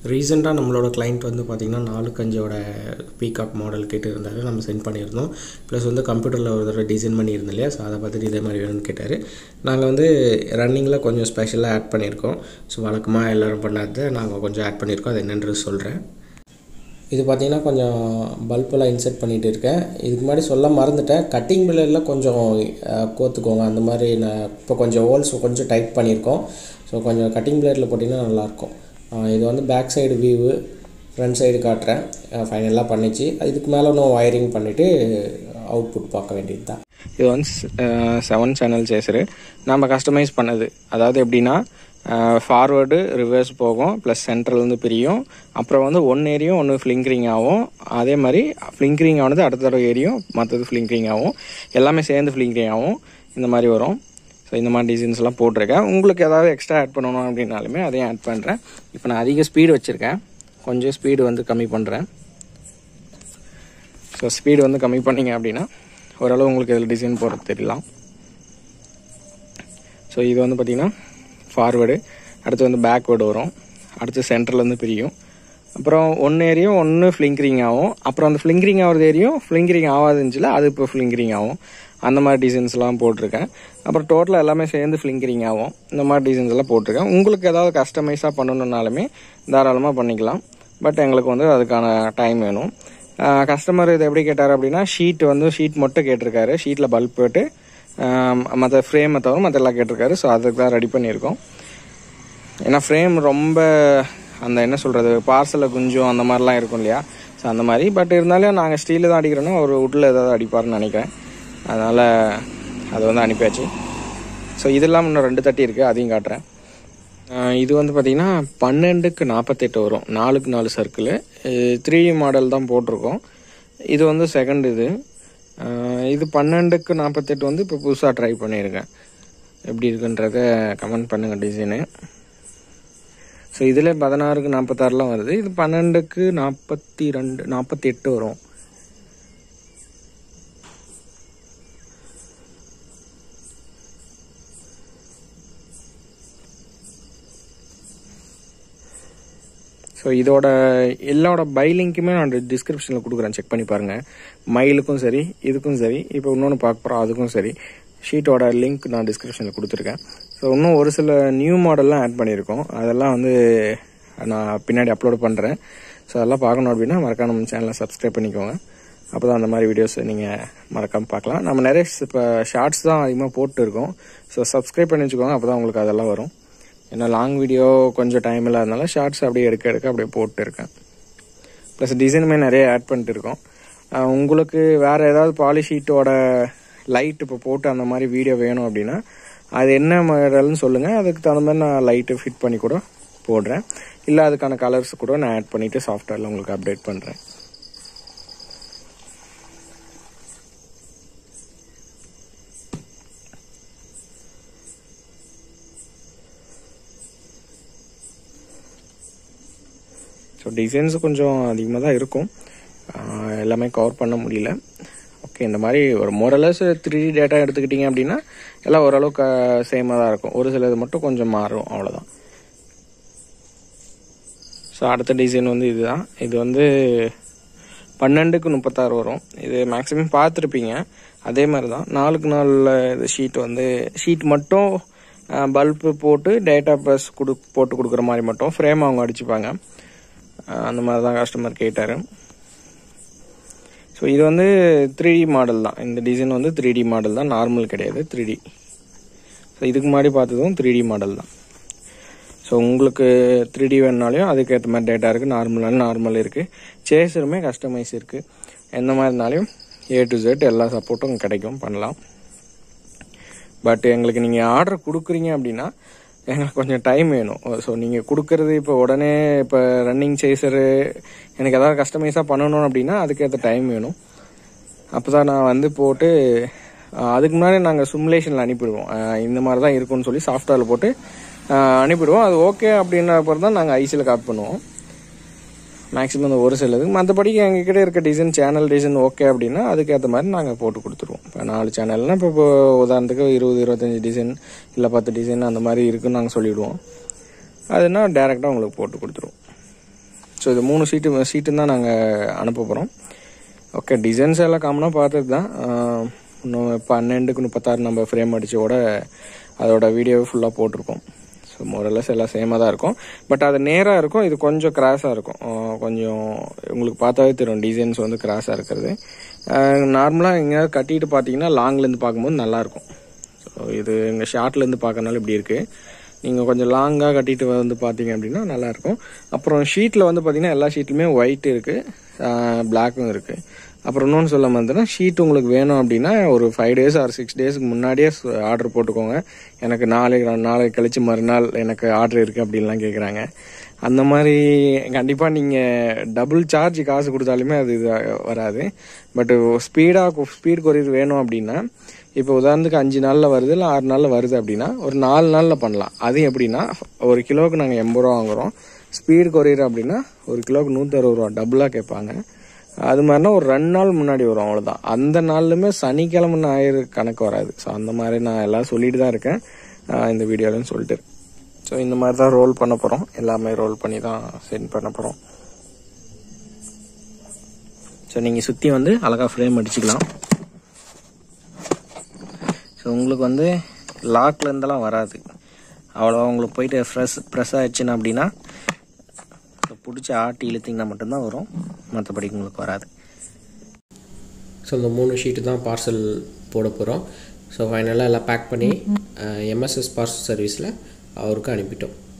ரீசெண்டாக நம்மளோட கிளைண்ட் வந்து பார்த்திங்கன்னா நாலுக்கு அஞ்சோட பீகாக் மாடல் கேட்டு இருந்தார் நம்ம சென்ட் பண்ணியிருந்தோம் ப்ளஸ் வந்து கம்ப்யூட்டரில் ஒரு தடவை டிசைன் பண்ணியிருந்தோம் இல்லையா ஸோ அதை பார்த்துட்டு இதே மாதிரி வேணும்னு கேட்டார் நாங்கள் வந்து ரன்னிங்கில் கொஞ்சம் ஸ்பெஷலாக ஆட் பண்ணியிருக்கோம் ஸோ வழக்கமாக எல்லோரும் பண்ணாத நாங்கள் கொஞ்சம் ஆட் பண்ணியிருக்கோம் அது என்னன்றது சொல்கிறேன் இது பார்த்தீங்கன்னா கொஞ்சம் பல்பெல்லாம் இன்செர்ட் பண்ணிகிட்டு இருக்கேன் இதுக்கு முன்னாடி சொல்ல மறந்துட்டேன் கட்டிங் பிளேடில் கொஞ்சம் அஹ், கோத்துக்கோங்க அந்த மாதிரி நான் இப்போ கொஞ்சம் ஹோல்ஸ் கொஞ்சம் டைட் பண்ணியிருக்கோம் ஸோ கொஞ்சம் கட்டிங் பிளேடில் போட்டிங்கன்னா நல்லாயிருக்கும் அஹ், இது வந்து back side view front side காட்டுறேன் ஃபைனலாக பண்ணிச்சு இதுக்கு மேலே இன்னும் ஒயரிங் பண்ணிவிட்டு அவுட்புட் பார்க்க வேண்டியது தான் இது வந்து செவன் சேனல் சேசரு நம்ம கஸ்டமைஸ் பண்ணது அதாவது எப்படின்னா ஃபார்வேர்டு ரிவர்ஸ் போகும் ப்ளஸ் சென்ட்ரல் பிரியும் அப்புறம் வந்து ஒன் ஏரியும் ஒன்று ஃப்ளிங்கரிங் ஆகும் அதே மாதிரி ஃப்ளிங்கரிங் ஆனது அடுத்த தடவை ஏரியும் மற்றது ஃப்ளிங்கரிங் ஆகும் எல்லாமே சேர்ந்து ஃப்ளிங்கரிங் ஆகும் இந்த மாதிரி வரும் ஸோ இந்த மாதிரி டிசைன்ஸ்லாம் போட்டிருக்கேன் உங்களுக்கு ஏதாவது எக்ஸ்ட்ரா ஆட் பண்ணணும் அப்படின்னாலுமே அதையும் ஆட் பண்ணுறேன் இப்போ நான் அதிக ஸ்பீடு வச்சுருக்கேன் கொஞ்சம் ஸ்பீடு வந்து கம்மி பண்ணுறேன் ஸோ ஸ்பீடு வந்து கம்மி பண்ணீங்க அப்படின்னா ஓரளவு உங்களுக்கு இதில் டிசைன் போடுறது தெரியலாம் ஸோ இது வந்து பார்த்திங்கன்னா ஃபார்வேர்டு அடுத்து வந்து பேக்வேர்டு வரும் அடுத்து சென்டர்லேருந்து பிரியும் அப்புறம் ஒன்று ஏரியும் ஒன்று ஃப்ளிங்கரிங் ஆகும் அப்புறம் அந்த ஃப்ளிங்கரிங் ஆகிறது ஏரியும் ஃப்ளிங்கரிங் ஆகாதுச்சுல அது இப்போ ஃப்ளிங்கரிங் ஆகும் அந்த மாதிரி டிசைன்ஸ்லாம் போட்டிருக்கேன் அப்புறம் டோட்டலாக எல்லாமே சேர்ந்து ஃப்ளிங்கரிங் ஆகும் இந்த மாதிரி டிசைன்ஸ் எல்லாம் போட்டிருக்கேன் உங்களுக்கு ஏதாவது கஸ்டமைஸாக பண்ணணுன்னாலுமே தாராளமாக பண்ணிக்கலாம் பட் எங்களுக்கு வந்து அதுக்கான டைம் வேணும் கஸ்டமர் இது எப்படி கேட்டார் அப்படின்னா ஷீட் வந்து ஷீட் மட்டும் கேட்டிருக்காரு ஷீட்டில் பல்ப் போட்டு மற்ற ஃப்ரேமை தவிர மற்ற எல்லாம் கேட்டிருக்காரு ஸோ அதுக்கு தான் ரெடி பண்ணியிருக்கோம் ஏன்னா ஃப்ரேம் ரொம்ப அந்த என்ன சொல்கிறது பார்சலில் குஞ்சும் அந்த மாதிரிலாம் இருக்கும் இல்லையா ஸோ அந்த மாதிரி பட் இருந்தாலும் நாங்கள் ஸ்டீலில் தான் அடிக்கிறோன்னா ஒரு வுட்டில் ஏதாவது அடிப்பார்னு நினைக்கிறேன் அதனால் அது வந்து அனுப்பியாச்சு ஸோ இதெல்லாம் இன்னும் ரெண்டு தட்டி இருக்குது அதையும் காட்டுறேன் ஆஹ் இது வந்து பார்த்திங்கன்னா பன்னெண்டுக்கு நாற்பத்தெட்டு வரும் நாலுக்கு நாலு சர்க்கிள் த்ரீ மாடல் தான் போட்டிருக்கோம் இது வந்து செகண்ட் இது ஆஹ் இது பன்னெண்டுக்கு நாற்பத்தெட்டு வந்து இப்போ புதுசாக ட்ரை பண்ணியிருக்கேன் எப்படி இருக்குன்றத கமெண்ட் பண்ணுங்கள் டிசைனு ஸோ இதில் பதினாறுக்கு நாற்பத்தாறுலாம் வருது இது பன்னெண்டுக்கு நாற்பத்தி ரெண்டு நாற்பத்தி எட்டு வரும் ஸோ இதோட எல்லாரோட பை லிங்க்குமே நான் டிஸ்கிரிப்ஷனில் கொடுக்குறேன் செக் பண்ணி பாருங்கள் மைலுக்கும் சரி இதுக்கும் சரி இப்போ இன்னொன்று பார்க்க போகிறோம் அதுக்கும் சரி ஷீட்டோட லிங்க் நான் டிஸ்கிரிப்ஷனில் கொடுத்துருக்கேன் ஸோ இன்னும் ஒரு சில நியூ மாடல்லாம் ஆட் பண்ணியிருக்கோம் அதெல்லாம் வந்து நான் பின்னாடி அப்லோட் பண்ணுறேன் ஸோ அதெல்லாம் பார்க்கணும் அப்படின்னா மறக்காம நம்ம சேனலை சப்ஸ்கிரைப் பண்ணிக்கோங்க அப்போ தான் அந்த மாதிரி வீடியோஸ் நீங்கள் மறக்காமல் பார்க்கலாம் நம்ம நிறைய இப்போ ஷார்ட்ஸ் தான் அதிகமாக போட்டு இருக்கோம் ஸோ சப்ஸ்கிரைப் பண்ணி வச்சுக்கோங்க அப்போ தான் உங்களுக்கு அதெல்லாம் வரும் ஏன்னா லாங் வீடியோ கொஞ்சம் டைம் இல்லாதனால ஷார்ட்ஸ் அப்படியே எடுக்க எடுக்க அப்படியே போட்டு இருக்கேன் ப்ளஸ் டிசைனுமே நிறைய ஆட் பண்ணிட்டு இருக்கோம் அஹ் உங்களுக்கு வேறு ஏதாவது பாலிஷீட்டோட லைட் இப்போ போட்டு அந்த மாதிரி வீடியோ வேணும் அப்படின்னா அது என்ன மாடல்னு சொல்லுங்கள் அதுக்கு தகுந்த மாதிரி நான் லைட்டு ஃபிட் பண்ணி கூட போடுறேன் இல்லை அதுக்கான கலர்ஸ் கூட நான் ஆட் பண்ணிவிட்டு சாஃப்ட்வேரில் உங்களுக்கு அப்டேட் பண்ணுறேன் ஸோ டிசைன்ஸ் கொஞ்சம் அதிகமாக தான் இருக்கும் ஆஹ் எல்லாமே கவர் பண்ண முடியல ஓகே இந்த மாதிரி ஒரு மோரலஸ் த்ரீ டி டேட்டா எடுத்துக்கிட்டிங்க அப்படின்னா எல்லாம் ஓரளவுக்கு சேமாக தான் இருக்கும் ஒரு சிலது மட்டும் கொஞ்சம் மாறும் அவ்வளோதான் ஸோ அடுத்த டிசைன் வந்து இதுதான் இது வந்து பன்னெண்டுக்கு முப்பத்தாறு வரும் இது மேக்ஸிமம் பார்த்துருப்பீங்க அதே மாதிரி தான் நாலுக்கு நாலு இது ஷீட் வந்து ஷீட் மட்டும் பல்பு போட்டு டேட்டா பஸ் கொடு போட்டு கொடுக்குற மாதிரி மட்டும் ஃப்ரேம் அவங்க அடிச்சுப்பாங்க அஹ் அந்த மாதிரி தான் கஸ்டமர் கேட்டார் ஸோ இது வந்து த்ரீ டி மாடல் தான் இந்த டிசைன் வந்து த்ரீ டி மாடல் தான் நார்மல் கிடையாது த்ரீ டி ஸோ இதுக்கு முன்னாடி பார்த்ததும் த்ரீ டி மாடல் தான் ஸோ உங்களுக்கு த்ரீ டி வேணுனாலையும் அதுக்கேற்ற மாதிரி டேட்டா இருக்குது நார்மலான நார்மல் இருக்குது சேஸருமே கஸ்டமைஸ் இருக்குது எந்த மாதிரினாலையும் ஏ டு Z எல்லா சப்போர்ட்டும் கிடைக்கும் பண்ணலாம் பட் எங்களுக்கு நீங்கள் ஆர்டர் கொடுக்குறீங்க அப்படின்னா எங்களுக்கு கொஞ்சம் டைம் வேணும் ஸோ நீங்கள் கொடுக்கறது இப்போ உடனே இப்போ ரன்னிங் சேசரு எனக்கு ஏதாவது கஸ்டமைஸாக பண்ணணும் அப்படின்னா அதுக்கேற்ற டைம் வேணும் அப்போ தான் நான் வந்து போட்டு அஹ், அதுக்கு முன்னாடி நாங்கள் சிமுலேஷனில் அனுப்பிடுவோம் அஹ், இந்த மாதிரி தான் இருக்கும்னு சொல்லி சாஃப்ட்வேரில் போட்டு அஹ், அனுப்பிடுவோம் அது ஓகே அப்படின்ற அப்புறம் தான் நாங்கள் ஐசியில் காப்பி பண்ணுவோம் மேக்ஸிமம் அந்த ஒரு சிலது மற்றபடி எங்ககிட்ட இருக்க டிசைன் சேனல் டிசைன் ஓகே அப்படின்னா அதுக்கேற்ற மாதிரி நாங்கள் போட்டு கொடுத்துருவோம் இப்போ நாலு சேனல்னா இப்போ இப்போ உதாரணத்துக்கு இருபது இருபத்தஞ்சி டிசைன் இல்லை பத்து டிசைன் அந்த மாதிரி இருக்குன்னு நாங்கள் சொல்லிவிடுவோம் அதுனா டேரெக்டாக உங்களுக்கு போட்டு கொடுத்துருவோம் ஸோ இது மூணு சீட்டு சீட்டு தான் நாங்கள் அனுப்ப போகிறோம் ஓகே டிசைன்ஸ் எல்லாம் காமனாக பார்த்தது தான் ஆஹ் இன்னும் பன்னெண்டுக்கு முப்பத்தாறு நம்ம ஃப்ரேம் அடிச்சோட அதோட வீடியோவை ஃபுல்லாக போட்டிருக்கோம் ஸோ மோரலஸ் எல்லாம் சேமாக தான் இருக்கும் பட் அது நேராக இருக்கும் இது கொஞ்சம் கிராஸாக இருக்கும் ஆஹ் கொஞ்சம் உங்களுக்கு பார்த்தாவே தெரியும் டிசைன்ஸ் வந்து கிராஸாக இருக்கிறது நார்மலாக எங்கேயாவது கட்டிட்டு பார்த்தீங்கன்னா லாங்லேருந்து பார்க்கும்போது நல்லாயிருக்கும் ஸோ இது இங்கே ஷார்ட்லேருந்து பார்க்கறனால இப்படி இருக்குது நீங்கள் கொஞ்சம் லாங்காக கட்டிட்டு வந்து பார்த்தீங்க அப்படின்னா நல்லாயிருக்கும் அப்புறம் ஷீட்டில் வந்து பார்த்தீங்கன்னா எல்லா ஷீட்லையுமே ஒயிட் இருக்குது பிளாக்கும் இருக்குது அப்புறம் இன்னொன்று சொல்ல வந்தேன்னா ஷீட் உங்களுக்கு வேணும் அப்படின்னா ஒரு ஃபைவ் டேஸ் ஆர் சிக்ஸ் டேஸ்க்கு முன்னாடியே ஆர்டர் போட்டுக்கோங்க எனக்கு நாளைக்கு நாளைக்கு கழிச்சு மறுநாள் எனக்கு ஆர்டர் இருக்குது அப்படின்லாம் கேட்குறாங்க அந்த மாதிரி கண்டிப்பாக நீங்கள் டபுள் சார்ஜ் காசு கொடுத்தாலுமே அது இது வராது பட் ஸ்பீடாக ஸ்பீட் கொரியர் வேணும் அப்படின்னா இப்போ உதாரணத்துக்கு அஞ்சு நாளில் வருது இல்லை ஆறு நாளில் வருது அப்படின்னா ஒரு நாலு நாளில் பண்ணலாம் அது எப்படின்னா ஒரு கிலோவுக்கு நாங்கள் எண்பது ரூபா வாங்குறோம் ஸ்பீட் கொரியர் அப்படின்னா ஒரு கிலோவுக்கு நூற்றி அறுபது ரூபா டபுளாக கேட்பாங்க அது மாதிரினா ஒரு ரெண்டு நாள் முன்னாடி வரும் அவ்வளோதான் அந்த நாள்லுமே சனிக்கிழமை ஞாயிறு கணக்கு வராது ஸோ அந்த மாதிரி நான் எல்லாம் சொல்லிட்டு தான் இருக்கேன் ஆஹ் இந்த வீடியோலன்னு சொல்லிட்டு ஸோ இந்த மாதிரி தான் ரோல் பண்ண போகிறோம் எல்லாமே ரோல் பண்ணி தான் சென்ட் பண்ண போகிறோம் ஸோ நீங்கள் சுற்றி வந்து அழகாக ஃப்ரேம் அடிச்சுக்கலாம் ஸோ உங்களுக்கு வந்து லாக்ல இருந்தெல்லாம் வராது அவ்வளோ உங்களுக்கு போயிட்டு ஃப்ரெஷ் ப்ரெஸ் ஆயிடுச்சுன்னா அப்படின்னா ஸோ பிடிச்சி ஆட்டி இழுத்திங்கன்னா மட்டும்தான் வரும் மற்றபடி உங்களுக்கு வராது ஸோ இந்த மூணு ஷீட்டு தான் பார்சல் போட போகிறோம் ஸோ ஃபைனலாக எல்லாம் பேக் பண்ணி எம்எஸ்எஸ் பார்சல் சர்வீஸில் அவருக்கு அனுப்பிட்டோம்